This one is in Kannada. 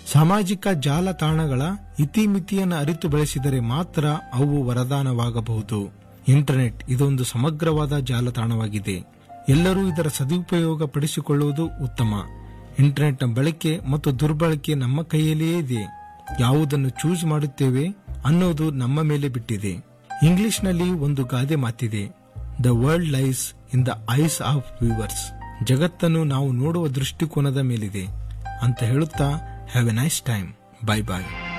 ಸಾಮಾಜಿಕ ಜಾಲತಾಣಗಳ ಇತಿಮಿತಿಯನ್ನು ಅರಿತು ಬಳಸಿದರೆ ಮಾತ್ರ ಅವು ವರದಾನವಾಗಬಹುದು ಇಂಟರ್ನೆಟ್ ಇದೊಂದು ಸಮಗ್ರವಾದ ಜಾಲತಾಣವಾಗಿದೆ ಎಲ್ಲರೂ ಇದರ ಸದುಪಯೋಗ ಪಡಿಸಿಕೊಳ್ಳುವುದು ಉತ್ತಮ ಇಂಟರ್ನೆಟ್ನ ಬಳಕೆ ಮತ್ತು ದುರ್ಬಳಕೆ ನಮ್ಮ ಕೈಯಲ್ಲಿಯೇ ಇದೆ ಯಾವುದನ್ನು ಚೂಸ್ ಮಾಡುತ್ತೇವೆ ಅನ್ನೋದು ನಮ್ಮ ಮೇಲೆ ಬಿಟ್ಟಿದೆ ಇಂಗ್ಲಿಷ್ನಲ್ಲಿ ಒಂದು ಗಾದೆ ಮಾತಿದೆ the world lies in the eyes of viewers ಜಗತ್ತನ್ನು ನಾವು ನೋಡುವ ದೃಷ್ಟಿಕೋನದ ಮೇಲಿದೆ ಅಂತ ಹೇಳುತ್ತಾ have a nice time bye bye